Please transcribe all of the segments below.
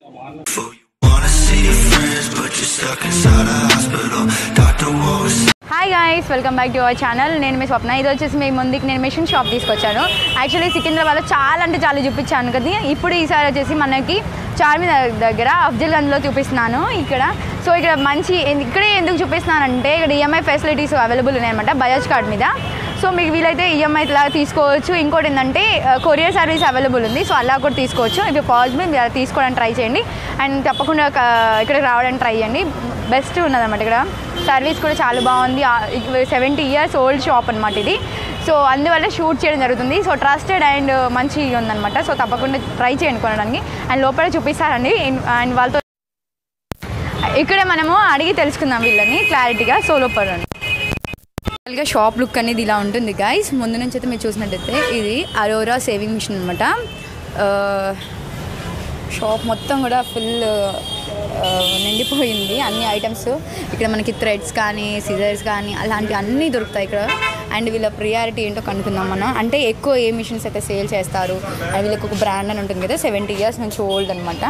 For you wanna see your friends, but you're stuck inside a hospital. Doctor was hi guys welcome back to our channel నేను మీ స్వప్న ఇది వచ్చేసి మీ ముందుకి నేను machine shop తీసుకొచ్చాను actually సికింద్రాబాద్లో చాలా అంటే చాలా చూపించాను కదా ఇప్పుడు ఈసారి వచ్చేసి మనకి చార్మినార్ దగ్గర అఫ్జల్గంజ్లో చూపిస్తున్నాను ఇక్కడ సో ఇక్కడ మంచి ఇక్కడే ఎందుకు చూపిస్తున్నానంటే ఇక్కడ ఈఎంఐ ఫెసిలిటీస్ అవైలబుల్ ఉన్నాయన్నమాట బజాజ్ కార్డ్ మీద సో మీకు వీలైతే ఈఎంఐ లాగా తీసుకోవచ్చు ఇంకోటి ఏంటంటే కొరియర్ సర్వీస్ అవైలబుల్ ఉంది సో అలా కూడా తీసుకోవచ్చు ఇఫ్ పాసిబుల్ మీరు అలా తీసుకోవడానికి ట్రై చేయండి అండ్ తప్పకుండా క- ఇక్కడికి రావడానికి ట్రై చేయండి బెస్ట్ ఉన్నదన్నమాట ఇక్కడ సర్వీస్ కూడా చాలా బాగుంది సెవెంటీ ఇయర్స్ ఓల్డ్ షాప్ అనమాట ఇది సో అందువల్ల షూట్ చేయడం జరుగుతుంది సో ట్రస్టెడ్ అండ్ మంచి ఉందన్నమాట సో తప్పకుండా ట్రై చేయండి కొనడానికి అండ్ లోపల చూపిస్తారండి అండ్ వాళ్ళతో ఇక్కడే మనము అడిగి తెలుసుకుందాం వీళ్ళని క్లారిటీగా సో లోపల గా షాప్ లుక్ అనేది ఇలా ఉంటుంది గైస్ ముందు నుంచి అయితే మీరు చూసినట్టయితే ఇది అరోరా సేవింగ్ మిషన్ అనమాట షాప్ మొత్తం కూడా ఫుల్ నిండిపోయింది అన్ని ఐటమ్స్ ఇక్కడ మనకి థ్రెడ్స్ కానీ సిజర్స్ కానీ అలాంటివి అన్నీ దొరుకుతాయి ఇక్కడ అండ్ వీళ్ళ ప్రియారిటీ ఏంటో కనుక్కుందాం మనం అంటే ఎక్కువ ఏ మిషన్స్ అయితే సేల్ చేస్తారు అండ్ వీళ్ళకి ఒక బ్రాండ్ అని ఉంటుంది కదా సెవెంటీ ఇయర్స్ నుంచి ఓల్డ్ అనమాట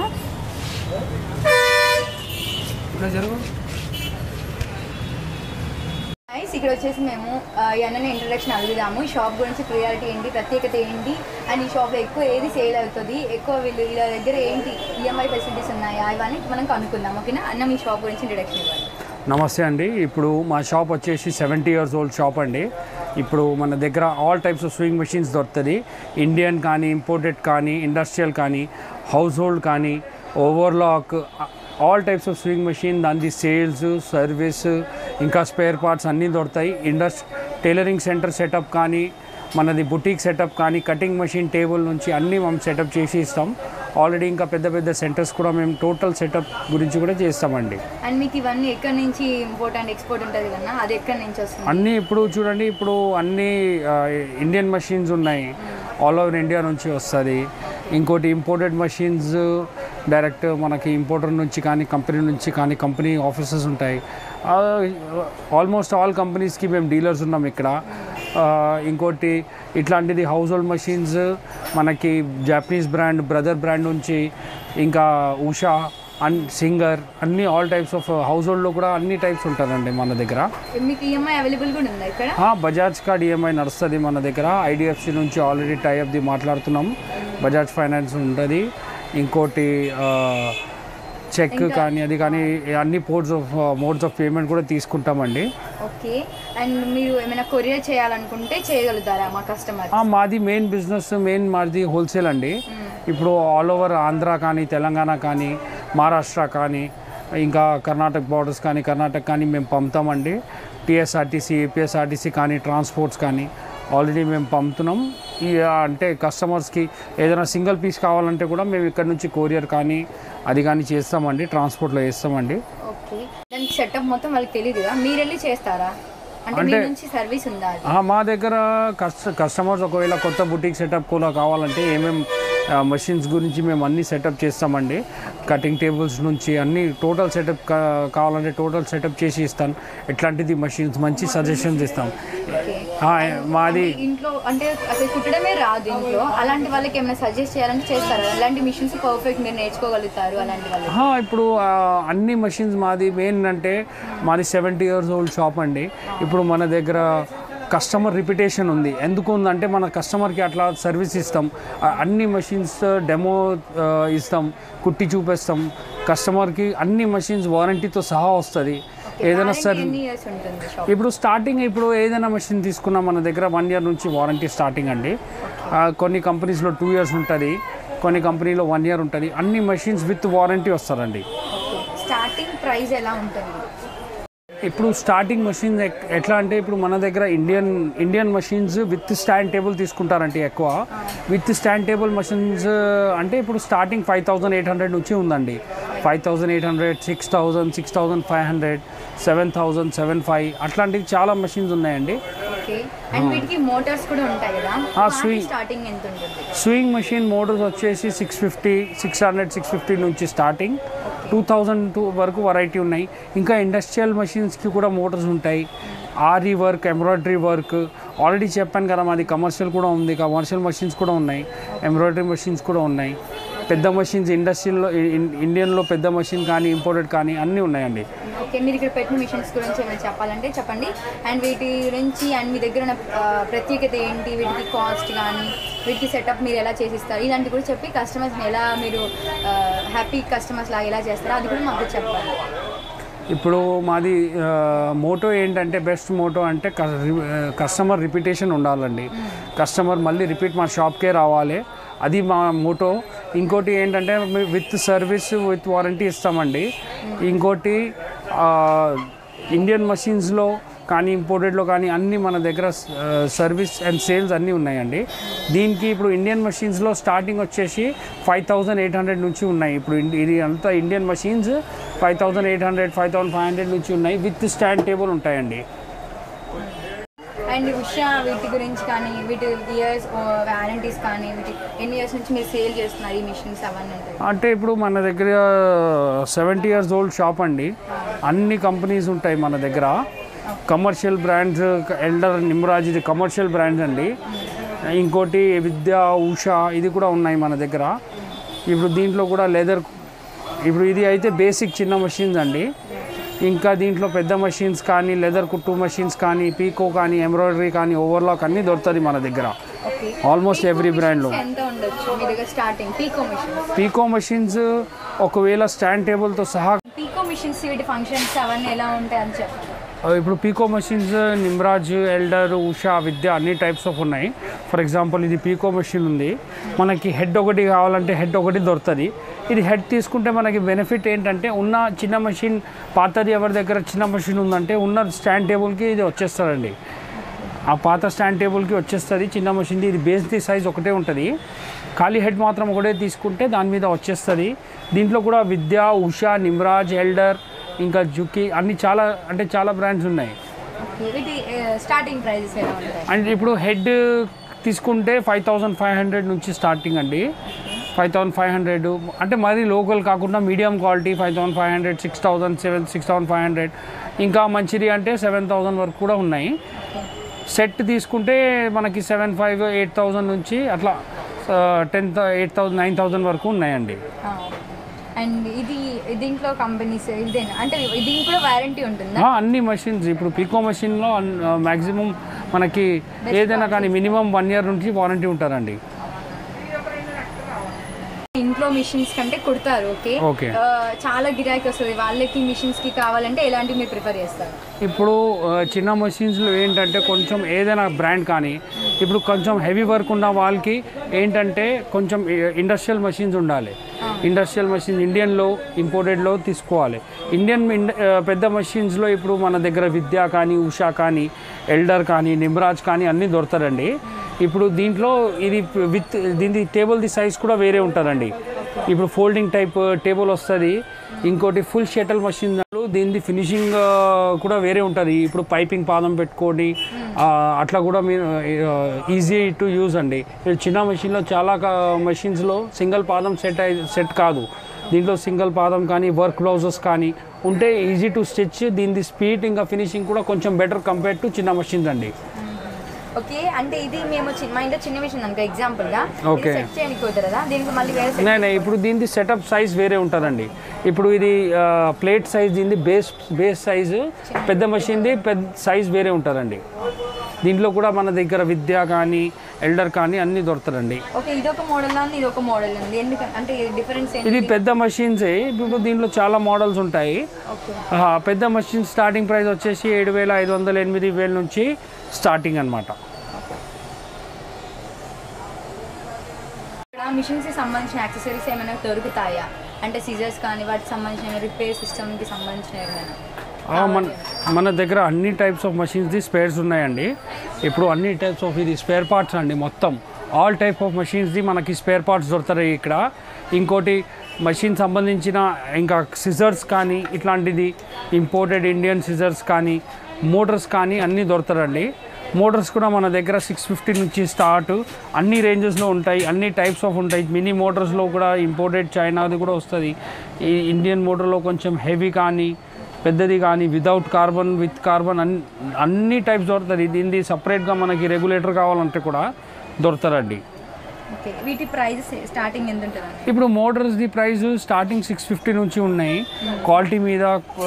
నైస్ ఇక్కడ వచ్చేసి మేము ఆ, ఈ అన్నని ఇంట్రడక్షన్ అడుగుదాము ఈ షాప్ గురించి ప్రియారిటీ ఏంటి ప్రత్యేకత ఏంటి అండ్ ఈ షాప్లో ఎక్కువ ఏది సేల్ అవుతుంది ఎక్కువ వీళ్ళు వీళ్ళ దగ్గర ఏంటి ఈఎంఐ ఫెసిలిటీస్ ఉన్నాయా ఇవన్నీ మనం కనుక్కుందాం ఓకేనా అన్న మీ షాప్ గురించి ఇంట్రడక్షన్ ఇవ్వండి నమస్తే అండి ఇప్పుడు మా షాప్ వచ్చేసి సెవెంటీ ఇయర్స్ ఓల్డ్ షాప్ అండి ఇప్పుడు మన దగ్గర all types of sewing machines దొరుకుతుంది ఇండియన్ కానీ ఇంపోర్టెడ్ కానీ ఇండస్ట్రియల్ కానీ హౌస్ హోల్డ్ కానీ overlock all types of sewing machine దాని సేల్స్ సర్వీస్ ఇంకా స్పేర్ పార్ట్స్ అన్నీ దొరుకుతాయి ఇండస్ టైలరింగ్ సెంటర్ సెటప్ కానీ మనది బుటీక్ సెటప్ కానీ కటింగ్ మెషిన్ టేబుల్ నుంచి అన్నీ మనం సెటప్ చేసి ఇస్తాం ఆల్రెడీ ఇంకా పెద్ద పెద్ద సెంటర్స్ కూడా మేము టోటల్ సెటప్ గురించి కూడా చేస్తామండి అండ్ మీకు ఇవన్నీ ఎక్కడి నుంచి ఇంపోర్ట్ అండ్ ఎక్స్పోర్ట్ ఉంటుంది కన్నా అది ఎక్కడి నుంచి వస్తుంది అన్నీ ఇప్పుడు చూడండి ఇప్పుడు అన్ని ఆ, ఇండియన్ మషిన్స్ ఉన్నాయి ఆల్ ఓవర్ ఇండియా నుంచి వస్తుంది ఇంకోటి ఇంపోర్టెడ్ మషిన్స్ డైరెక్ట్ మనకి ఇంపోర్టర్ నుంచి కానీ కంపెనీ నుంచి కానీ కంపెనీ ఆఫీసెస్ ఉంటాయి ఆల్మోస్ట్ ఆల్ కంపెనీస్కి మేము డీలర్స్ ఉన్నాం ఇక్కడ ఆ, ఇంకోటి ఇట్లాంటిది హౌస్ హోల్డ్ మషిన్స్ మనకి జాపనీస్ బ్రాండ్ బ్రదర్ బ్రాండ్ నుంచి ఇంకా ఉషా అన్ సింగర్ అన్ని ఆల్ టైప్స్ ఆఫ్ హౌస్ హోల్డ్లో కూడా అన్ని టైప్స్ ఉంటుందండి మన దగ్గర మీకు ఈఎంఐ అవైలబుల్ కూడా ఉందా ఇక్కడ ఆ, బజాజ్ కార్డ్ ఈఎంఐ నడుస్తుంది మన దగ్గర ఐడిఎఫ్సి నుంచి ఆల్రెడీ టైఅప్ది మాట్లాడుతున్నాం బజాజ్ ఫైనాన్స్ ఉంటుంది ఇంకోటి ఆ, చెక్ కానీ అది కానీ అన్ని sorts of modes of payment కూడా తీసుకుంటామండి ఓకే అండ్ మీరు ఏమైనా కొరియర్ చేయాలనుకుంటే చేయగలుగుతారా మా కస్టమర్ ఆ, మాది మెయిన్ బిజినెస్ మెయిన్ మాది హోల్సేల్ అండి ఇప్పుడు ఆల్ ఓవర్ ఆంధ్ర కానీ తెలంగాణ కానీ మహారాష్ట్ర కానీ ఇంకా కర్ణాటక బార్డర్స్ కానీ కర్ణాటక కానీ మేము పంపుతామండి టీఎస్ఆర్టీసీ ఏపీఎస్ఆర్టీసీ కానీ ట్రాన్స్పోర్ట్స్ కానీ ఆల్రెడీ మేము పంపుతున్నాం ఈ అంటే కస్టమర్స్కి ఏదైనా సింగిల్ పీస్ కావాలంటే కూడా మేము ఇక్కడ నుంచి కొరియర్ కానీ అది కానీ చేస్తామండి ట్రాన్స్పోర్ట్లో వేస్తామండి ఓకే దానికి సెటప్ మొత్తం వాళ్ళకి తెలియదు కదా మీరు వెళ్ళి చేస్తారా అంటే మీ అంటే- నుంచి సర్వీస్ ఉందా అది ఆ, మా దగ్గర కస్ట కస్టమర్స్ ఒకవేళ కొత్త బుటీక్ సెటప్ కూడా కావాలంటే ఏమేమి మషిన్స్ గురించి మేము అన్ని సెటప్ చేస్తామండి కటింగ్ టేబుల్స్ నుంచి అన్ని టోటల్ సెటప్ కావాలంటే టోటల్ సెటప్ చేసి ఇస్తాను ఎట్లాంటిది మషిన్స్ మంచి సజెషన్స్ ఇస్తాం ఓకే ఆ, మాది అంటే ఇంట్లో అంటే అసలు కుట్టడమే రాదు ఇంట్లో అలాంటి వాళ్ళకి ఏమైనా సజెస్ట్ చేయాలంటే చేస్తారా అలాంటి మిషన్స్ పర్ఫెక్ట్ మీరు నేర్చుకోగలుగుతారు అలాంటి వాళ్ళకి ఆ, ఇప్పుడు ఆ, అన్ని మషిన్స్ మాది మెయిన్ అంటే మాది సెవెంటీ ఇయర్స్ ఓల్డ్ షాప్ అండి ఇప్పుడు మన దగ్గర కస్టమర్ రిపిటేషన్ ఉంది ఎందుకు ఉందంటే మన కస్టమర్కి అట్లా సర్వీస్ ఇస్తాం ఆ, అన్ని మషిన్స్ డెమో ఆ, ఇస్తాం కుట్టి చూపిస్తాం కస్టమర్కి అన్ని మషిన్స్ వారంటీతో సహా వస్తుంది ఏదైనా సర్ ఎన్ని ఇయర్స్ ఉంటుంది షాప్ ఇప్పుడు స్టార్టింగ్ ఇప్పుడు ఏదైనా మెషిన్ తీసుకున్నా మన దగ్గర వన్ ఇయర్ నుంచి వారంటీ స్టార్టింగ్ అండి ఆ, కొన్ని కంపెనీస్లో టూ ఇయర్స్ ఉంటుంది కొన్ని కంపెనీలో వన్ ఇయర్ ఉంటుంది అన్ని మెషిన్స్ విత్ వారంటీ వస్తారండి స్టార్టింగ్ ప్రైస్ ఎలా ఉంటుంది ఇప్పుడు స్టార్టింగ్ మషిన్స్ ఎట్లా అంటే ఇప్పుడు మన దగ్గర Indian Indian machines with stand table తీసుకుంటారంటే ఎక్కువ విత్ స్టాండ్ టేబుల్ మషిన్స్ అంటే ఇప్పుడు starting five thousand eight hundred నుంచి ఉందండి five thousand eight hundred six thousand six thousand five hundred seven thousand seven five అట్లాంటివి చాలా మషిన్స్ ఉన్నాయండి ఓకే అండ్ వీటికి మోటార్స్ కూడా ఉంటాయి కదా ఆ, swing. స్టార్టింగ్ ఎంత ఉంటుంది స్వింగ్ మెషిన్ మోటార్స్ వచ్చేసి six fifty six hundred six fifty నుంచి స్టార్టింగ్ టూ థౌజండ్ టూ వరకు వెరైటీ ఉన్నాయి ఇంకా ఇండస్ట్రియల్ మెషిన్స్కి కూడా మోటార్స్ ఉంటాయి ఆర్ఈ వర్క్ ఎంబ్రాయిడరీ వర్క్ ఆల్రెడీ చెప్పాను కదా మాది కమర్షియల్ కూడా ఉంది కమర్షియల్ మెషిన్స్ కూడా ఉన్నాయి ఎంబ్రాయిడరీ మెషిన్స్ కూడా ఉన్నాయి పెద్ద మషిన్స్ ఇండస్ట్రీలో ఇండియన్లో పెద్ద మషిన్ కానీ ఇంపోర్టెడ్ కానీ అన్నీ ఉన్నాయండి ఓకే మీరు ఇక్కడ పెట్టిన మిషన్స్ గురించి ఏమైనా చెప్పాలంటే చెప్పండి అండ్ వీటి గురించి అండ్ మీ దగ్గర ఉన్న ఆ, ప్రత్యేకత ఏంటి వీటికి కాస్ట్ కానీ వీటికి సెటప్ మీరు ఎలా చేసిస్తారు ఇలాంటి కూడా చెప్పి కస్టమర్స్ని ఎలా మీరు హ్యాపీ కస్టమర్స్ లాగా ఎలా చేస్తారో అది కూడా మాకు చెప్పాలి ఇప్పుడు మాది మోటో ఏంటంటే బెస్ట్ మోటో అంటే కస్టమర్ రిపిటేషన్ ఉండాలండి కస్టమర్ మళ్ళీ రిపీట్ మా షాప్కే రావాలి అది మా మోటో ఇంకోటి ఏంటంటే విత్ సర్వీస్ విత్ వారంటీ ఇస్తామండి ఇంకోటి ఇండియన్ మషిన్స్లో కానీ ఇంపోర్టెడ్లో కానీ అన్నీ మన దగ్గర సర్వీస్ అండ్ సేల్స్ అన్నీ ఉన్నాయండి దీనికి ఇప్పుడు ఇండియన్ మషిన్స్లో స్టార్టింగ్ వచ్చేసి ఫైవ్ థౌజండ్ ఎయిట్ హండ్రెడ్ నుంచి ఉన్నాయి ఇప్పుడు ఇన్- ఇది అంతా Indian machines five thousand eight hundred five thousand five hundred నుంచి ఉన్నాయి విత్ స్టాండ్ టేబుల్ ఉంటాయండి అండ్ ఉషా వీటి గురించి కానీ వీటి ఇయర్స్ వ్యారంటీస్ కానీ వీటి ఎన్ని ఇయర్స్ నుంచి మీరు సేల్ చేస్తున్నారు ఈ మిషన్స్ అవన్నీ ఉంటాయి అంటే ఇప్పుడు మన దగ్గర సెవెంటీ ఇయర్స్ ఓల్డ్ షాప్ అండి అన్ని కంపెనీస్ ఉంటాయి మన దగ్గర కమర్షియల్ బ్రాండ్స్ ఎల్డర్ నిమ్రాజ్ ఇది కమర్షియల్ బ్రాండ్స్ అండి ఇంకోటి విద్య ఉషా ఇది కూడా ఉన్నాయి మన దగ్గర ఇప్పుడు దీంట్లో కూడా లెదర్ ఇప్పుడు ఇది అయితే బేసిక్ చిన్న మషిన్స్ అండి ఇంకా దీంట్లో పెద్ద మషిన్స్ కానీ లెదర్ కుట్టు మషిన్స్ కానీ పీకో కానీ ఎంబ్రాయిడరీ కానీ ఓవర్లాక్ అన్నీ దొరుకుతుంది మన దగ్గర ఓకే ఆల్మోస్ట్ ఎవ్రీ బ్రాండ్లో ఎంత ఉండొచ్చు మీ దగ్గర starting pico machines pico machines ఒకవేళ స్టాండ్ టేబుల్తో సహా పీకో మిషన్స్ వీటి ఫంక్షన్స్ అవన్నీ ఎలా ఉంటాయి అని చెప్పండి ఆ, ఇప్పుడు పీకో మషిన్స్ నిమ్రాజ్ ఎల్డర్ ఉషా విద్య అన్ని టైప్స్ ఆఫ్ ఉన్నాయి ఫర్ ఎగ్జాంపుల్ ఇది పీకో మషిన్ ఉంది మనకి హెడ్ ఒకటి కావాలంటే హెడ్ ఒకటి దొరుకుతుంది ఇది హెడ్ తీసుకుంటే మనకి బెనిఫిట్ ఏంటంటే ఉన్న చిన్న మషిన్ పాతది ఎవరి దగ్గర చిన్న మషిన్ ఉందంటే ఉన్న స్టాండ్ టేబుల్కి ఇది వచ్చేస్తుందండి ఆ పాత స్టాండ్ టేబుల్కి వచ్చేస్తుంది చిన్న మషిన్ది ఇది బేస్ది సైజ్ ఒకటే ఉంటుంది ఖాళీ హెడ్ మాత్రం ఒకటే తీసుకుంటే దాని మీద వచ్చేస్తుంది దీంట్లో కూడా విద్య ఉషా నిమ్రాజ్ ఎల్డర్ ఇంకా జుకి అన్ని చాలా అంటే చాలా బ్రాండ్స్ ఉన్నాయి ఓకే వీటి స్టార్టింగ్ ప్రైజెస్ ఎలా ఉంటాయి అండ్ ఇప్పుడు హెడ్ తీసుకుంటే ఫైవ్ థౌజండ్ ఫైవ్ హండ్రెడ్ నుంచి స్టార్టింగ్ అండి ఫైవ్ థౌసండ్ ఫైవ్ హండ్రెడ్ అంటే మరీ లోకల్ కాకుండా medium quality five thousand five hundred six thousand seven six thousand five hundred ఇంకా మంచిది అంటే సెవెన్ థౌసండ్ వరకు కూడా ఉన్నాయి సెట్ తీసుకుంటే మనకి సెవెన్ ఫైవ్ ఎయిట్ థౌసండ్ నుంచి అట్లా ten eight thousand nine thousand వరకు ఉన్నాయండి అండ్ ఇది దీంట్లో కంపెనీస్ ఇదేనా అంటే దీనికి కూడా వారంటీ ఉంటుందా ఆ, అన్ని మషిన్స్ ఇప్పుడు పీకో మషిన్లో మ్యాక్సిమం మనకి ఏదైనా కానీ మినిమం వన్ ఇయర్ నుంచి వారంటీ ఉంటారండి ఇంట్లో మిషన్స్ కంటే కుడతారు ఓకే ఓకే. ఆ, చాలా గిరాకీ వస్తుంది వాళ్ళకి మిషన్స్ కి కావాలంటే ఎలాంటివి మీరు ప్రిఫర్ చేస్తారు ఇప్పుడు ఆ, చిన్న మషిన్స్లో ఏంటంటే కొంచెం ఏదైనా బ్రాండ్ కానీ ఇప్పుడు కొంచెం హెవీ వర్క్ ఉన్న వాళ్ళకి ఏంటంటే కొంచెం ఇండస్ట్రియల్ మషిన్స్ ఉండాలి ఇండస్ట్రియల్ మషిన్స్ ఇండియన్లో ఇంపోర్టెడ్లో తీసుకోవాలి ఇండియన్ ఇండ- ఆ, పెద్ద మషిన్స్లో ఇప్పుడు మన దగ్గర విద్య కానీ ఉషా కానీ ఎల్డర్ కానీ నిమ్రాజ్ కానీ అన్నీ దొరుకుతారండి ఇప్పుడు దీంట్లో ఇది విత్ దీని టేబుల్ది సైజ్ కూడా వేరే ఉంటుందండి ఇప్పుడు ఫోల్డింగ్ టైప్ టేబుల్ వస్తుంది ఇంకోటి ఫుల్ షటల్ మషిన్ దీనిది ఫినిషింగ్ కూడా వేరే ఉంటుంది ఇప్పుడు పైపింగ్ పాదం పెట్టుకోండి ఆ, అట్లా కూడా మీరు ఈజీ టు యూజ్ అండి ఇప్పుడు చిన్న మెషిన్లో చాలా మెషిన్స్లో సింగిల్ పాదం సెట్ అయి సెట్ కాదు దీంట్లో సింగిల్ పాదం కానీ వర్క్ బ్లౌజెస్ కానీ ఉంటే ఈజీ టు స్టిచ్ దీనిది స్పీడ్ ఇంకా ఫినిషింగ్ కూడా కొంచెం బెటర్ కంపేర్ టు చిన్న మెషిన్స్ అండి ఓకే అంటే ఇది మేము చి- మా ఇంట్లో చిన్న మిషన్ అనుకో ఎగ్జాంపుల్ గా Okay. సెట్ చేయడానికి కుదరదా దీనికి మళ్ళీ వేరే set- నే నే, ఇప్పుడు దీనిది సెటప్ సైజ్ వేరే ఉంటుందండి ఇప్పుడు ఇది ప్లేట్ సైజ్ దీనిది బేస్ బేస్ సైజు పెద్ద మషిన్ది పెద్ద సైజ్ వేరే ఉంటుందండి దీంట్లో కూడా మన దగ్గర విద్య కానీ ఎల్డర్ కానీ అన్నీ దొరుకుతారండి ఓకే ఇది ఒక మోడల్ ఉంది ఇది ఒక మోడల్ ఉంది ఎందుకంటే అంటే డిఫరెన్స్ ఏంటి ఇది పెద్ద మషిన్సే ఇప్పుడు దీంట్లో చాలా మోడల్స్ ఉంటాయి ఓకే ఆ, పెద్ద మషిన్ స్టార్టింగ్ ప్రైస్ వచ్చేసి ఏడు వేల ఐదు వందల ఎనిమిది వేల నుంచి స్టార్టింగ్ అనమాట ఇక్కడ మిషన్స్ కి సంబంధించిన యాక్సెసరీస్ ఏమైనా దొరుకుతాయా అంటే సీజర్స్ కానీ వాటికి సంబంధించిన రిపేర్ సిస్టమ్ కి సంబంధించిన ఏమైనా మన మన దగ్గర అన్ని టైప్స్ ఆఫ్ మషిన్స్ది స్పేర్స్ ఉన్నాయండి ఇప్పుడు అన్ని టైప్స్ ఆఫ్ ఇది స్పేర్ పార్ట్స్ అండి మొత్తం ఆల్ టైప్ ఆఫ్ మషిన్స్ది మనకి స్పేర్ పార్ట్స్ దొరుకుతాయి ఇక్కడ ఇంకోటి మషిన్ సంబంధించిన ఇంకా సిజర్స్ కానీ ఇట్లాంటిది ఇంపోర్టెడ్ ఇండియన్ సిజర్స్ కానీ మోటార్స్ కానీ అన్నీ దొరుకుతారండి మోటార్స్ కూడా మన దగ్గర సిక్స్ ఫిఫ్టీ నుంచి స్టార్ట్ అన్ని రేంజెస్లో ఉంటాయి అన్ని టైప్స్ ఆఫ్ ఉంటాయి మినీ మోటార్స్లో కూడా ఇంపోర్టెడ్ చైనాది కూడా వస్తుంది ఈ ఇండియన్ మోటార్లో కొంచెం హెవీ కానీ పెద్దది కానీ వితౌట్ కార్బన్ విత్ కార్బన్ అన్ని అన్ని టైప్స్ దొరుకుతుంది దీనిది సపరేట్గా మనకి రెగ్యులేటర్ కావాలంటే కూడా దొరుకుతారండి ఓకే వీటి ప్రైస్ స్టార్టింగ్ ఎంత ఉంటుందండి ఇప్పుడు మోటార్స్ది ప్రైస్ స్టార్టింగ్ సిక్స్ ఫిఫ్టీ నుంచి ఉన్నాయి క్వాలిటీ మీద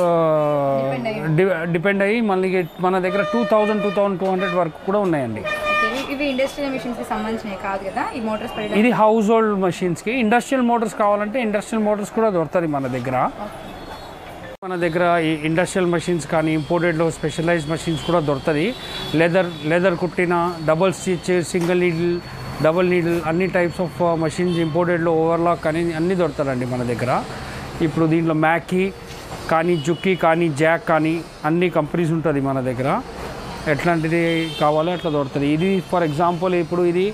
డిపెండ్ అయ్యి మళ్ళీ మన దగ్గర two thousand two thousand two hundred వరకు కూడా ఉన్నాయండి ఓకే ఇవి- ఇవి ఇండస్ట్రియల్ మిషన్స్కి సంబంధించినవి కాదు కదా ఈ మోటార్స్ పడడం ఇది హౌస్ హోల్డ్ మషిన్స్కి ఇండస్ట్రియల్ మోటార్స్ కావాలంటే ఇండస్ట్రియల్ మోటార్స్ కూడా దొరుకుతుంది మన దగ్గర మన దగ్గర ఈ ఇండస్ట్రియల్ మషిన్స్ కానీ ఇంపోర్టెడ్లో స్పెషలైజ్డ్ మషిన్స్ కూడా దొరుకుతుంది లెదర్ లెదర్ కుట్టిన double stitch single needle double needle అన్ని టైప్స్ ఆఫ్ మషిన్స్ ఇంపోర్టెడ్లో ఓవర్లాక్ కానీ అన్నీ దొరుకుతారండి మన దగ్గర ఇప్పుడు దీంట్లో మ్యాకీ కానీ జుక్కీ కానీ జాక్ కానీ అన్ని కంపెనీస్ ఉంటుంది మన దగ్గర ఎట్లాంటిది కావాలో అట్లా దొరుకుతుంది ఇది ఫర్ ఎగ్జాంపుల్ ఇప్పుడు ఇది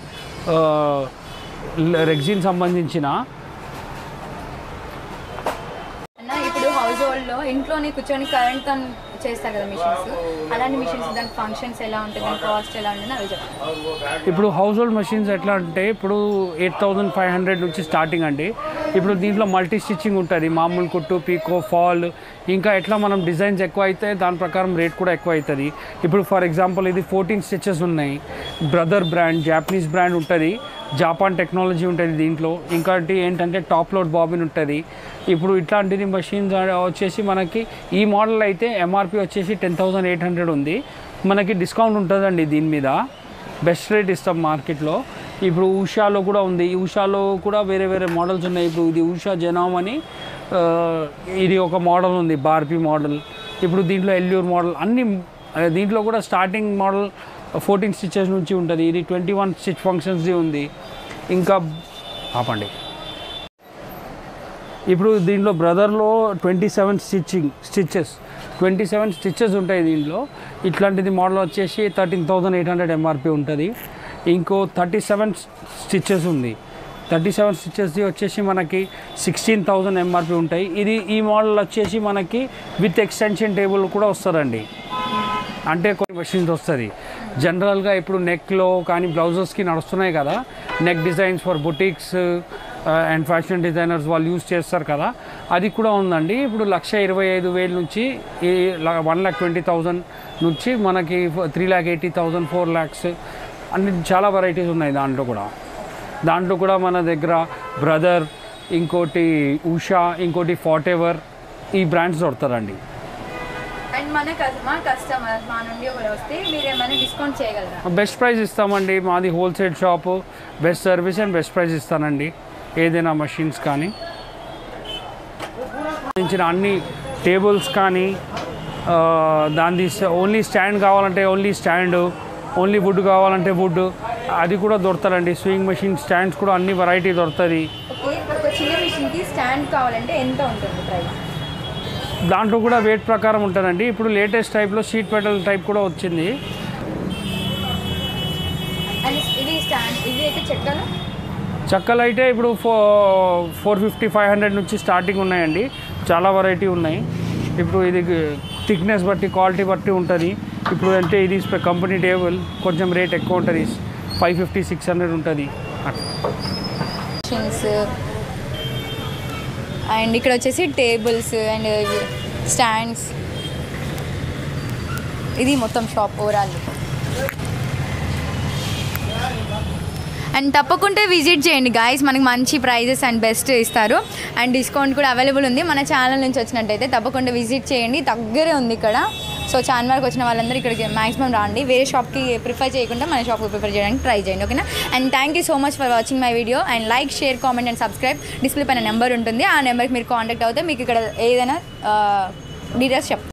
రెగ్జిన్ సంబంధించిన అన్న ఇప్పుడు హౌస్ హోల్డ్లో ఇంట్లోనే కూర్చొని కరెంట్ తో చేస్తారు కదా మిషన్స్ అలాంటి మిషన్స్ దాని ఫంక్షన్స్ ఎలా ఉంటుంది దాని కాస్ట్ ఎలా ఉంటుంది అవి చెప్పండి ఇప్పుడు హౌస్ హోల్డ్ మషిన్స్ ఎట్లా అంటే ఇప్పుడు ఎయిట్ థౌజండ్ ఫైవ్ హండ్రెడ్ నుంచి స్టార్టింగ్ అండి ఇప్పుడు దీంట్లో మల్టీ స్టిచ్చింగ్ ఉంటుంది మామూలు కుట్టు పీకో ఫాల్ ఇంకా ఎట్లా మనం డిజైన్స్ ఎక్కువ అయితే దాని ప్రకారం రేట్ కూడా ఎక్కువ అవుతుంది ఇప్పుడు ఫర్ ఎగ్జాంపుల్ ఇది ఫోర్టీన్ స్టిచెస్ ఉన్నాయి బ్రదర్ బ్రాండ్ జాపనీస్ బ్రాండ్ ఉంటుంది జాపాన్ టెక్నాలజీ ఉంటుంది దీంట్లో ఇంకోటి ఏంటంటే టాప్ లోడ్ బాబిన్ ఉంటుంది ఇప్పుడు ఇట్లాంటిది మషిన్స్ వచ్చేసి మనకి ఈ మోడల్ అయితే ఎంఆర్పి వచ్చేసి టెన్ థౌసండ్ ఎయిట్ హండ్రెడ్ ఉంది మనకి డిస్కౌంట్ ఉంటుందండి దీని మీద బెస్ట్ రేట్ ఇస్తాం మార్కెట్లో ఇప్పుడు ఉషాలో కూడా ఉంది ఈ ఉషాలో కూడా వేరే వేరే మోడల్స్ ఉన్నాయి ఇప్పుడు ఇది ఉషా జనామ్ అని ఆ, ఇది ఒక మోడల్ ఉంది బార్బీ మోడల్ ఇప్పుడు దీంట్లో ఎల్యూర్ మోడల్ అన్ని ఆ, దీంట్లో కూడా స్టార్టింగ్ మోడల్ ఫోర్టీన్ స్టిచెస్ నుంచి ఉంటుంది ఇది ట్వంటీ వన్ స్టిచ్ ఫంక్షన్స్ది ఉంది ఇంకా ఆపండి ఇప్పుడు దీంట్లో బ్రదర్లో twenty seven stitching stitches twenty seven stitches ఉంటాయి దీంట్లో ఇట్లాంటిది మోడల్ వచ్చేసి thirteen thousand eight hundred MRP ఉంటుంది ఇంకో థర్టీ సెవెన్ స్టిచ్చెస్ ఉంది థర్టీ సెవెన్ స్టిచ్చెస్ది వచ్చేసి మనకి సిక్స్టీన్ థౌజండ్ ఎంఆర్పి ఉంటాయి ఇది ఈ మోడల్ వచ్చేసి మనకి విత్ ఎక్స్టెన్షన్ టేబుల్ కూడా వస్తుందండి అంటే కొన్ని మెషిన్స్ వస్తుంది జనరల్గా ఇప్పుడు నెక్లో కానీ బ్లౌజెస్కి నడుస్తున్నాయి కదా neck designs for boutiques and fashion designers వాళ్ళు యూస్ చేస్తారు కదా అది కూడా ఉందండి ఇప్పుడు లక్ష ఇరవై ఐదు వేల నుంచి ఈ వన్ ల్యాక్ ట్వంటీ థౌజండ్ నుంచి మనకి three lakh eighty thousand four lakhs అన్ని చాలా వెరైటీస్ ఉన్నాయి దాంట్లో కూడా దాంట్లో కూడా మన దగ్గర బ్రదర్ ఇంకోటి ఉషా ఇంకోటి ఫాట్ ఎవర్ ఈ బ్రాండ్స్ దొరుకుతారండి అండ్ మన కస్- మా కస్టమర్ మా నుండి ఒకరు వస్తే మీరు ఏమైనా డిస్కౌంట్ చేయగలరా బెస్ట్ ప్రైస్ ఇస్తామండి మాది wholesale shop best service and best price ఇస్తానండి ఏదైనా మషిన్స్ కానీ సంబంధించిన అన్ని టేబుల్స్ కానీ ఆ, దాని ఓన్లీ స్టాండ్ కావాలంటే ఓన్లీ స్టాండ్ ఓన్లీ వుడ్ కావాలంటే వుడ్ అది కూడా దొరుకుతారండి స్వింగ్ మెషిన్ స్టాండ్స్ కూడా అన్ని వెరైటీ దొరుకుతుంది ఓకే ఒక చిన్న మిషన్కి స్టాండ్ కావాలంటే ఎంత ఉంటుంది ప్రైస్ దాంట్లో కూడా వెయిట్ ప్రకారం ఉంటుందండి ఇప్పుడు లేటెస్ట్ టైప్లో షీట్ పెటల్ టైప్ కూడా వచ్చింది అండ్ ఇది స్టాండ్ ఇది అయితే చెక్కలు చెక్కలు అయితే ఇప్పుడు ఫో ఫోర్ ఫిఫ్టీ ఫైవ్ హండ్రెడ్ నుంచి స్టార్టింగ్ ఉన్నాయండి చాలా వెరైటీ ఉన్నాయి ఇప్పుడు ఇది థిక్నెస్ బట్టి క్వాలిటీ బట్టి ఉంటుంది ఇప్పుడు అంటే ఇది కంపెనీ టేబుల్ కొంచెం రేట్ ఎక్కువ ఉంటుంది ఫైవ్ ఫిఫ్టీ సిక్స్ హండ్రెడ్ ఉంటుంది అట్లా మిషన్స్ అండ్ ఇక్కడ వచ్చేసి టేబుల్స్ అండ్ స్టాండ్స్ ఇది మొత్తం షాప్ ఓవరాల్ అండ్ తప్పకుండా విజిట్ చేయండి గాయస్ మనకి మంచి ప్రైజెస్ అండ్ బెస్ట్ ఇస్తారు అండ్ డిస్కౌంట్ కూడా అవైలబుల్ ఉంది మన ఛానల్ నుంచి వచ్చినట్టయితే తప్పకుండా విజిట్ చేయండి దగ్గరే ఉంది ఇక్కడ సో చార్మినార్కి వచ్చిన వాళ్ళందరూ ఇక్కడికి మాక్సిమం రాండి వేరే షాప్కి ప్రిఫర్ చేయకుండా మన షాప్కి ప్రిఫర్ చేయడానికి ట్రై చేయండి ఓకేనా and thank you so much for watching my video and like share comment and subscribe display పైన నెంబర్ ఉంటుంది ఆ నెంబర్కి మీరు కాంటాక్ట్ అవుతే మీకు ఇక్కడ ఏదైనా డీటెయిల్స్ చెప్తాను